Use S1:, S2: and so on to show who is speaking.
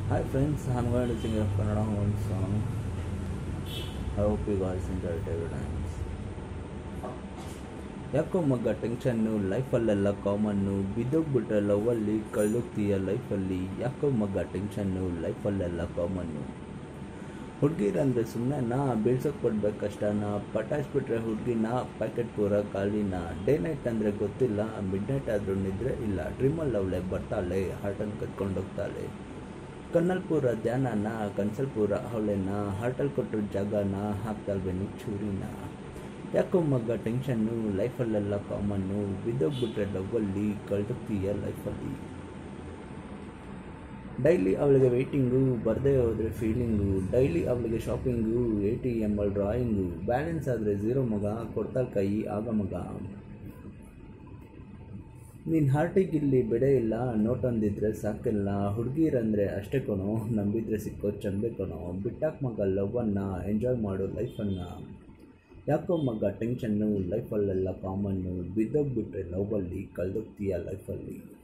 S1: Hi friends, I'm going to sing a Kannada one song. I hope you guys enjoy it every time. ಯಾಕೋ ಮಗ ಟೆನ್ಷನ್ನು ಲೈಫಲ್ಲೆಲ್ಲ ಕಾಮನ್ನು ಬಿದ್ದೋಗ್ಬಿಟ್ರೆ ಲವ್ವಲ್ಲಿ ಕಳ್ದೋಗ್ತೀಯ ಲೈಫಲ್ಲಿ ಯಾಕೋ ಮಗ ಟೆನ್ಷನ್ನು ಲೈಫಲ್ಲೆಲ್ಲ ಕಾಮನ್ನು ಹುಡುಗಿರಂದ್ರೆ ಸುಮ್ಮನೆ ನಾ ಬೀಳ್ಸೋಕೆ ಕೊಡ್ಬೇಕು ಕಷ್ಟನ ಪಟಾಯಿಸ್ಬಿಟ್ರೆ ಹುಡುಗಿನ ಪ್ಯಾಕೆಟ್ ಪೂರ ಖಾಲಿನ ಡೇ ನೈಟ್ ಅಂದರೆ ಗೊತ್ತಿಲ್ಲ ಮಿಡ್ ನೈಟ್ ಆದರೂ ನಿದ್ರೆ ಇಲ್ಲ ಡ್ರೀಮಲ್ಲಿ ಅವಳೆ ಬರ್ತಾಳೆ ಹಾರ್ಟನ್ನು ಕತ್ಕೊಂಡೋಗ್ತಾಳೆ ಕಣ್ಣಲ್ಲಿ ಪೂರ ಧ್ಯಾನನ ಕನ್ಸಲ್ ಪೂರ ಅವಳೆನ ಹಾರ್ಟಲ್ಲಿ ಕೊಟ್ಟರು ಜಾಗನ ಹಾಕ್ತಾಳ್ವೆ ಚೂರಿನ ಯಾಕೋ ಮಗ ಟೆನ್ಷನ್ನು ಲೈಫಲ್ಲೆಲ್ಲ ಕಾಮನ್ನು ಬಿದ್ದೋಗ್ಬಿಟ್ರೆ ಲವ್ವಲ್ಲಿ ಕಳ್ದೋಗ್ತೀಯ ಲೈಫಲ್ಲಿ ಡೈಲಿ ಅವಳಿಗೆ ವೆಯ್ಟಿಂಗು ಬರದೇ ಹೋದರೆ ಫೀಲಿಂಗು ಡೈಲಿ ಅವಳಿಗೆ ಶಾಪಿಂಗು ಎ ಟಿ ಎಮ್ಮಲ್ಲಿ ಡ್ರಾಯಿಂಗು ಬ್ಯಾಲೆನ್ಸ್ ಆದರೆ ಝೀರೋ ಮಗ ಕೊಡ್ತಾಳೆ ಕೈ ಆಗ ಮಗ ನಿನ್ನ ಹಾರ್ಟಿಗೆ ಇಲ್ಲಿ ಬೆಡೆ ಇಲ್ಲ ನೋಟ್ ಅಂದಿದ್ರೆ ಸಾಕಿಲ್ಲ ಹುಡುಗಿರಂದ್ರೆ ಅಷ್ಟೇ ಕಣೋ ನಂಬಿದ್ರೆ ಸಿಕ್ಕೋ ಚಂದೆ ಕಣೋ ಬಿಟ್ಟಾಕ್ ಮಗ ಲವ್ವನ್ನು ಎಂಜಾಯ್ ಮಾಡು ಲೈಫನ್ನು ಯಾಕೋ ಮಗ ಟೆನ್ಷನ್ನು ಲೈಫಲ್ಲೆಲ್ಲ ಕಾಮನ್ನು ಬಿದ್ದೋಗ್ಬಿಟ್ರೆ ಲವ್ವಲ್ಲಿ ಕಳ್ದೋಗ್ತೀಯ ಲೈಫಲ್ಲಿ